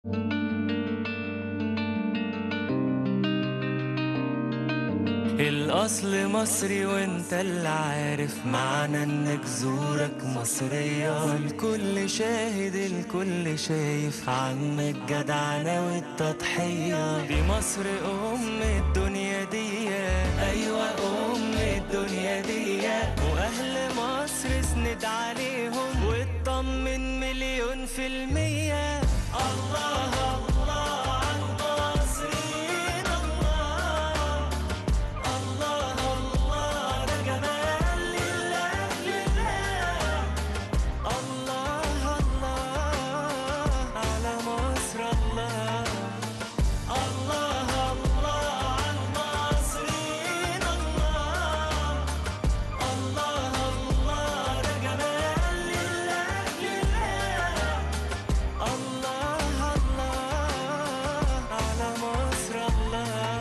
الأصل مصري وانت اللي عارف معنى انك زورك مصرية والكل شاهد الكل شايف عنك جدعنة والتضحية دي مصر أم الدنيا دي أيوة أم الدنيا دي وأهل مصر اسند عليهم واطمن مليون في المية الله الله على المصريين الله الله الله ده جمال لله لله الله الله على مصر الله الله الله على المصريين الله الله الله ده جمال لله لله الله الله على مصر الله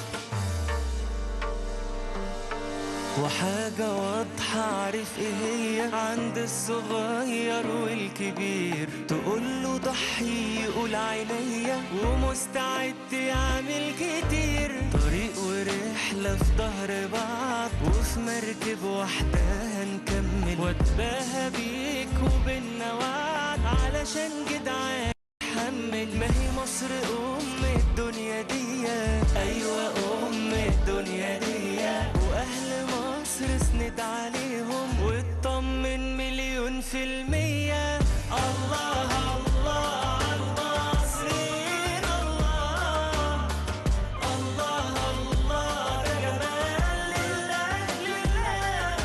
وحاجة واضحة عارف ايه هي عند الصغير والكبير تقوله ضحي يقول عينيا ومستعد يعمل كتير طريق ورحلة في ظهر بعض وفي مركب واحدة هنكمل واتباهى بيك وبينا وعد علشان جدعان حمل ما هي مصر أم الدنيا دي أيوة أم الدنيا دي وأهل مصر اسند عليهم واطمن مليون في المية الله الله على المصريين الله الله الله ده جمال لله لله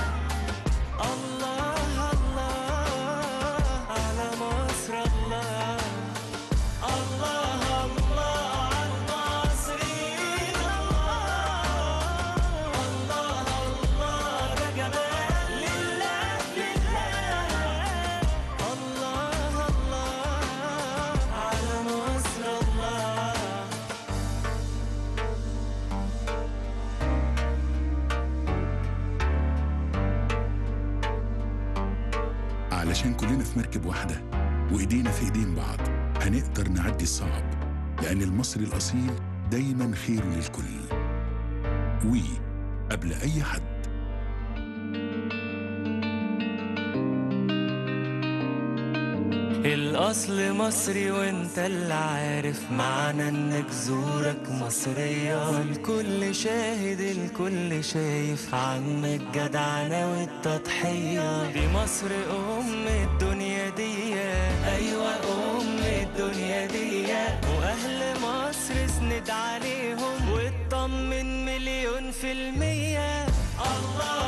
الله الله على مصر الله الله الله على المصريين الله الله الله ده جمال لله لله الله الله على مصر الله علشان كلنا في مركب واحدة وإيدينا في إيدين بعض هنقدر نعدي الصعب لأن المصري الأصيل دايما خير للكل وي قبل أي حد الأصل مصري وانت اللي عارف معنى انك زورك مصرية والكل شاهد الكل شايف عنك جدعنة والتضحية دي مصر أم الدنيا دي أيوة أم الدنيا دي وأهل مصر اسند عليهم واطمن مليون في المية الله